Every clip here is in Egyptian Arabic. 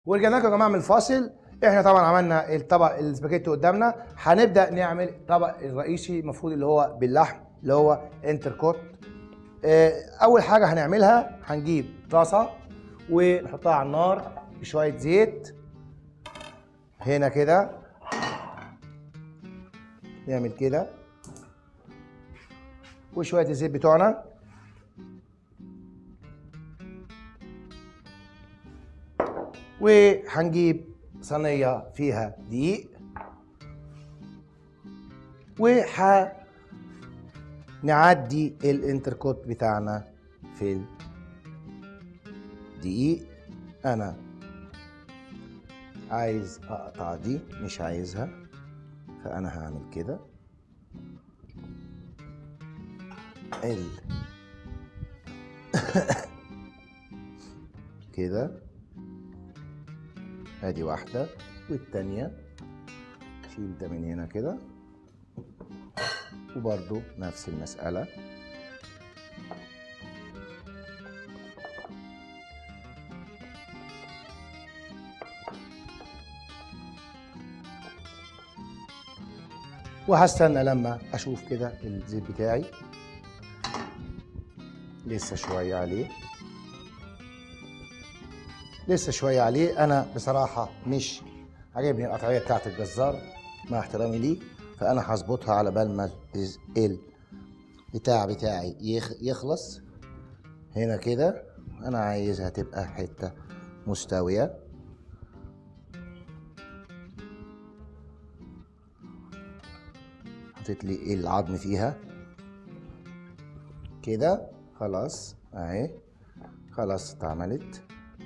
ورجعنا لكم يا جماعه من الفاصل احنا طبعا عملنا الطبق السباجيتي قدامنا هنبدا نعمل الطبق الرئيسي المفروض اللي هو باللحم اللي هو انتركوت آه، اول حاجه هنعملها هنجيب طاسه ونحطها على النار بشويه زيت هنا كده نعمل كده وشويه الزيت بتوعنا وهنجيب صينيه فيها دقيق وح نعدي الانتركوت بتاعنا في الدقيق انا عايز اقطع دي مش عايزها فانا هعمل كده ال كده ادي واحدة والتانية شيل ده من هنا كده وبرضو نفس المسألة وهستنى لما اشوف كده الزيت بتاعي لسه شوية عليه لسه شوية عليه أنا بصراحة مش عجبني القطعية بتاعت الجزار مع احترامي ليه فأنا هظبطها على بال ما الز- ال بتاع بتاعي يخ- يخلص هنا كده أنا عايزها تبقى حتة مستوية حطيت لي العظم فيها كده خلاص اهي خلاص اتعملت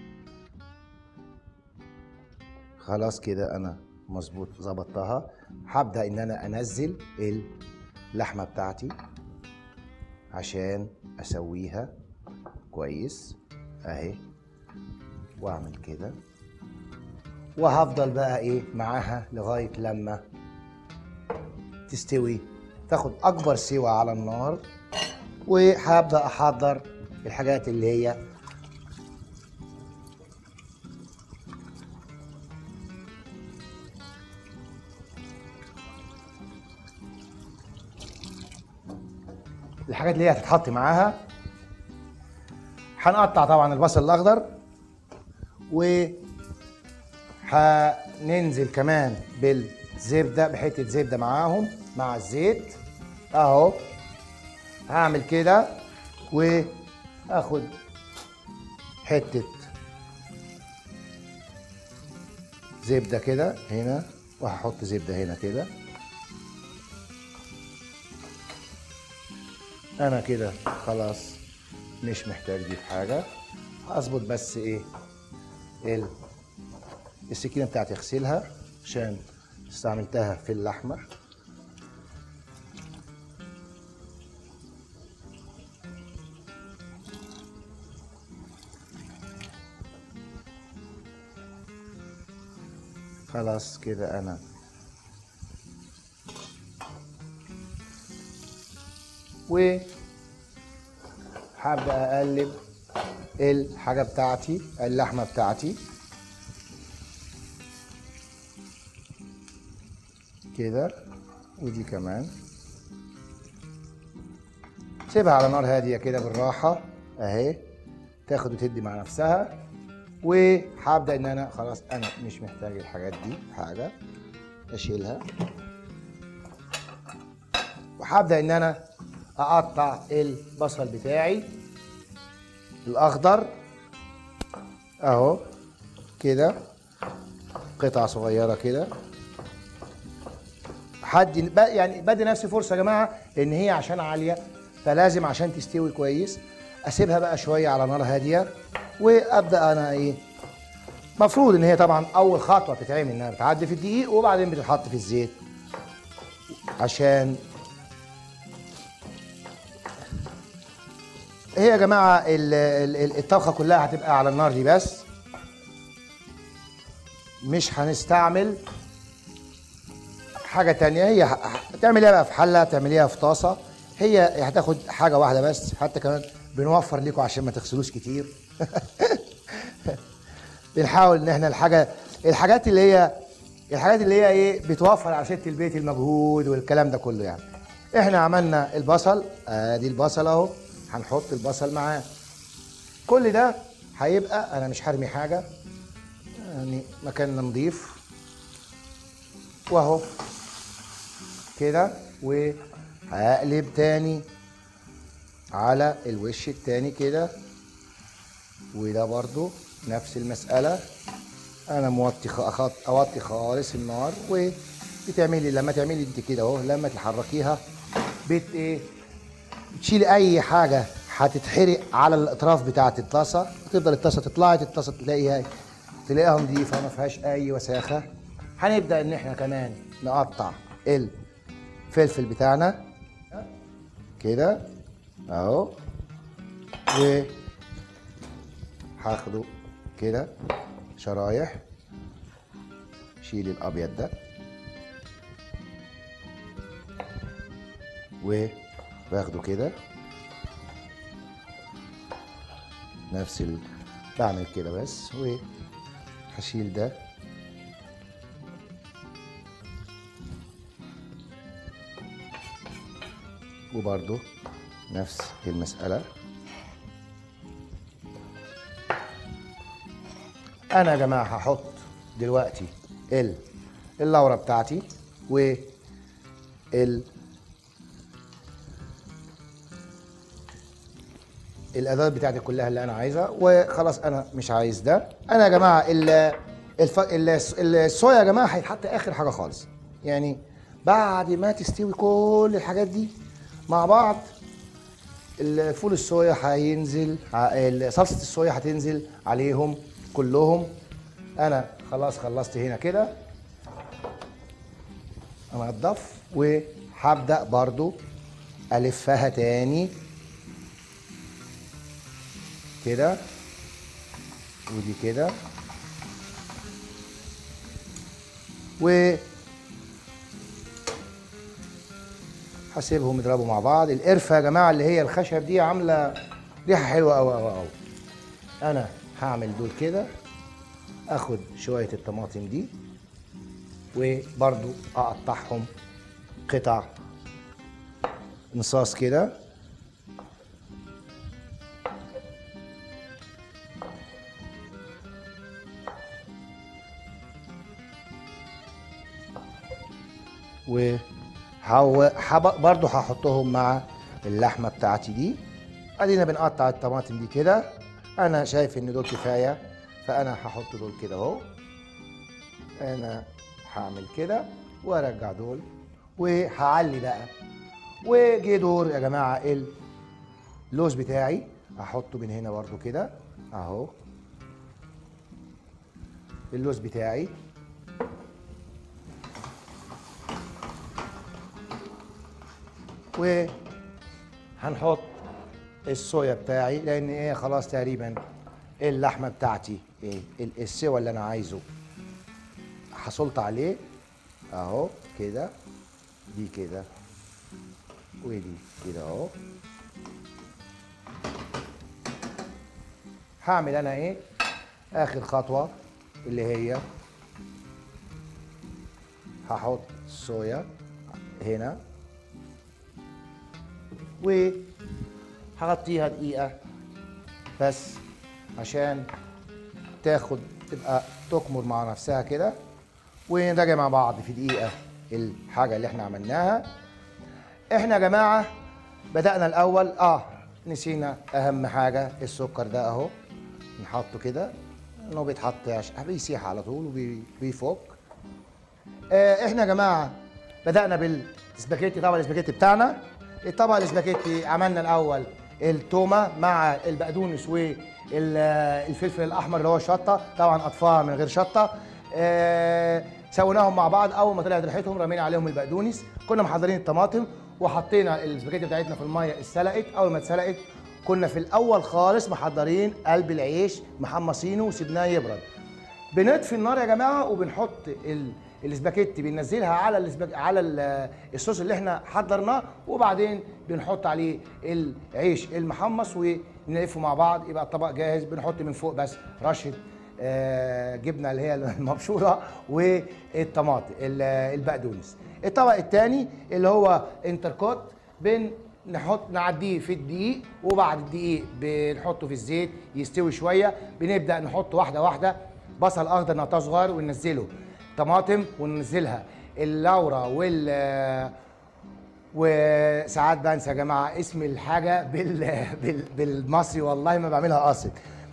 خلاص كده انا مظبوط ظبطتها هبدا ان انا انزل اللحمه بتاعتي عشان اسويها كويس اهي واعمل كده وهفضل بقى ايه معاها لغايه لما تستوي تاخد اكبر سوى على النار وهبدا احضر الحاجات اللي هي الحاجات اللي هي هتتحط معاها هنقطع طبعا البصل الاخضر و هننزل كمان بالزبده بحته زبده معاهم مع الزيت اهو هعمل كده واخد حته زبده كده هنا وهحط زبده هنا كده انا كده خلاص مش محتاج دي في حاجه اظبط بس ايه ال- السكينه بتاعتي اغسلها عشان استعملتها في اللحمه خلاص كده انا و هبدا اقلب الحاجه بتاعتي اللحمه بتاعتي كده ودي كمان سيبها على نار هاديه كده بالراحه اهي تاخد وتدي مع نفسها وهبدا ان انا خلاص انا مش محتاج الحاجات دي حاجه اشيلها وهبدا ان انا اقطع البصل بتاعي الاخضر اهو كده قطع صغيره كده حد يعني بدي نفسي فرصه يا جماعه ان هي عشان عاليه فلازم عشان تستوي كويس اسيبها بقى شويه على نار هاديه وابدا انا ايه مفروض ان هي طبعا اول خطوه بتتعمل انها بتعدي في الدقيق وبعدين بتتحط في الزيت عشان هي يا جماعه ال- ال- ال- الطبخه كلها هتبقى على النار دي بس مش هنستعمل حاجه تانية هي ه- تعمليها بقى في حله تعمليها في طاسه هي هتاخد حاجه واحده بس حتى كمان بنوفر لكم عشان ما تغسلوش كتير بنحاول ان احنا الحاجه الحاجات اللي هي الحاجات اللي هي ايه بتوفر على ست البيت المجهود والكلام ده كله يعني احنا عملنا البصل ادي البصل اهو هنحط البصل معاه كل ده هيبقى انا مش هرمي حاجه يعني مكاننا نضيف واهو كده وهقلب تاني على الوش التاني كده وده برضو نفس المسألة أنا موطي خ- أخط- أوطي خالص النار وبتعملي لما تعملي انت كده اهو لما تحركيها بت ايه تشيلي أي حاجة هتتحرق على الأطراف بتاعة الطاسة تفضل الطاسة تطلع الطاسة تلاقيها تلاقيها نظيفة ما فيهاش أي وساخة هنبدأ إن إحنا كمان نقطع الفلفل بتاعنا كده اهو و هاخده كده شرايح شيل الابيض ده و باخده كده نفس ال... بعمل كده بس و هشيل ده وبرضه نفس المسألة أنا يا جماعة هحط دلوقتي ال اللورة بتاعتي و ال الأدوات بتاعتي كلها اللي أنا عايزها وخلاص أنا مش عايز ده أنا يا جماعة ال الف... ال- الصويا يا جماعة هيتحط آخر حاجة خالص يعني بعد ما تستوي كل الحاجات دي مع بعض الفول الصويا هينزل ع- ال- صلصه الصويا هتنزل عليهم كلهم انا خلاص خلصت هنا كده انضف وهبدا برضو الفها تاني كده ودي كده و هسيبهم يضربوا مع بعض القرفه يا جماعه اللي هي الخشب دي عامله ريحه حلوه قوي قوي قوي انا هعمل دول كده اخد شويه الطماطم دي وبرضو اقطعهم قطع نصاص كده و هو حب- برضو هحطهم مع اللحمه بتاعتي دي ادينا بنقطع الطماطم دي كده انا شايف ان دول كفايه فانا هحط دول كده اهو انا هعمل كده وارجع دول وهعلي بقى وجه دور يا جماعه اللوز بتاعي هحطه من هنا برضو كده اهو اللوز بتاعي وهنحط الصويا بتاعي لان ايه خلاص تقريبا اللحمه بتاعتي ايه ال- السوى اللي انا عايزه حصلت عليه اهو كده دي كده ودي كده اهو هعمل انا ايه اخر خطوه اللي هي هحط الصويا هنا وهغطيها دقيقة بس عشان تاخد تبقى تكمر مع نفسها كده ونراجع مع بعض في دقيقة الحاجة اللي احنا عملناها احنا يا جماعة بدأنا الأول اه نسينا أهم حاجة السكر ده أهو نحطه كده إنه بيتحط عشان بيسيح على طول وبيفك آه، احنا يا جماعه بدانا بالسباكيتي طبق السباكيتي بتاعنا الطبق السباكيتي عملنا الاول التومه مع البقدونس والفلفل الاحمر اللي هو الشطه طبعا قطفها من غير شطه آه، سويناهم مع بعض اول ما طلعت ريحتهم رمينا عليهم البقدونس كنا محضرين الطماطم وحطينا السباكيتي بتاعتنا في الميه اتسلقت اول ما اتسلقت كنا في الاول خالص محضرين قلب العيش محمصينه وسيبناه يبرد بنطفي النار يا جماعه وبنحط ال... الاسباجيتي بننزلها على الاسباج... على ال- الصوص اللي احنا حضرناه وبعدين بنحط عليه العيش المحمص ونلفه مع بعض يبقى الطبق جاهز بنحط من فوق بس رشه آه، جبنه اللي هي المبشوره والطماطم ال- البقدونس الطبق الثاني اللي هو انتركوت بن نحط نعديه في الدقيق وبعد الدقيق بنحطه في الزيت يستوي شويه بنبدا نحط واحده واحده بصل اخضر نقطعه صغير وننزله طماطم وننزلها اللورا وال وساعات بنسى يا جماعه اسم الحاجه بال... بال... بالمصري والله ما بعملها قاصد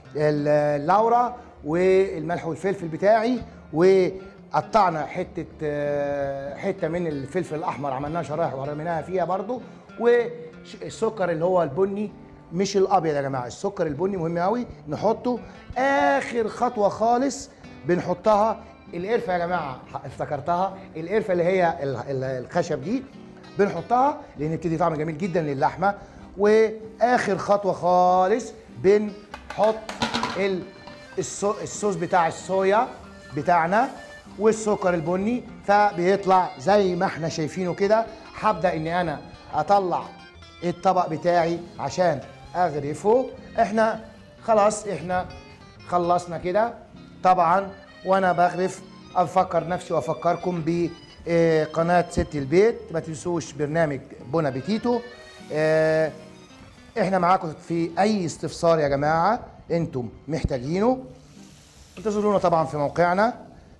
اللورا والملح والفلفل بتاعي وقطعنا حته آه، حته من الفلفل الاحمر عملناها شرايح ورميناها فيها برضو والسكر اللي هو البني مش الابيض يا جماعه السكر البني مهم قوي نحطه اخر خطوه خالص بنحطها القرفه يا جماعه افتكرتها القرفه اللي هي ال- ال- الخشب دي بنحطها لان بتدي طعم جميل جدا للحمه واخر خطوه خالص بنحط ال- الصو- الصوص بتاع الصويا بتاعنا والسكر البني فبيطلع زي ما احنا شايفينه كده هبدا ان انا اطلع الطبق بتاعي عشان اغرفه احنا خلاص احنا خلصنا كده طبعا وانا بغرف افكر نفسي وافكركم بقناه ست البيت ما تنسوش برنامج بونا بيتيتو آه، احنا معاكم في اي استفسار يا جماعه انتم محتاجينه انتظرونا طبعا في موقعنا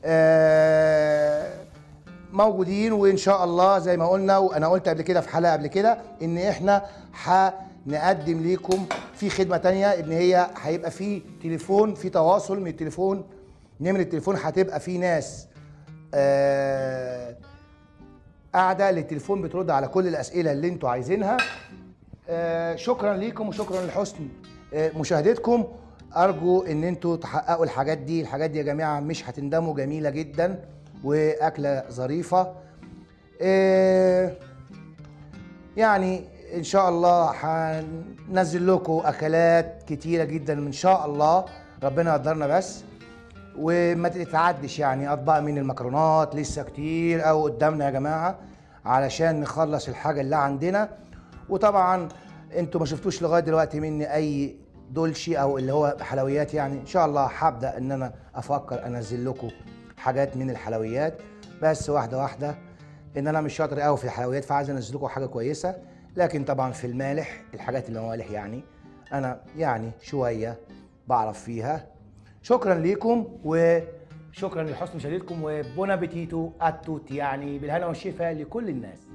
آه، موجودين وان شاء الله زي ما قلنا وانا قلت قبل كده في حلقه قبل كده ان احنا هنقدم ليكم في خدمه تانية ان هي هيبقى في تليفون في تواصل من التليفون نمره التليفون هتبقى في ناس آه، قاعده للتليفون بترد على كل الاسئله اللي انتوا عايزينها آه، شكرا ليكم وشكرا لحسن آه، مشاهدتكم ارجو ان انتوا تحققوا الحاجات دي الحاجات دي يا جماعه مش هتندموا جميله جدا واكله ظريفه آه، يعني ان شاء الله هننزل لكم اكلات كتيره جدا ان شاء الله ربنا يقدرنا بس وما تتعدش يعني اطباق من المكرونات لسه كتير قوي قدامنا يا جماعه علشان نخلص الحاجه اللي عندنا وطبعا انتوا ما شفتوش لغايه دلوقتي مني اي دولشي او اللي هو حلويات يعني ان شاء الله هبدا ان انا افكر انزل لكم حاجات من الحلويات بس واحده واحده ان انا مش شاطر قوي في الحلويات فعايز انزل لكم حاجه كويسه لكن طبعا في المالح الحاجات الموالح يعني انا يعني شويه بعرف فيها شكرا ليكم وشكرا لحسن مشاهدتكم وبون ابيتيتو اتوت يعني بالهنا والشفاء لكل الناس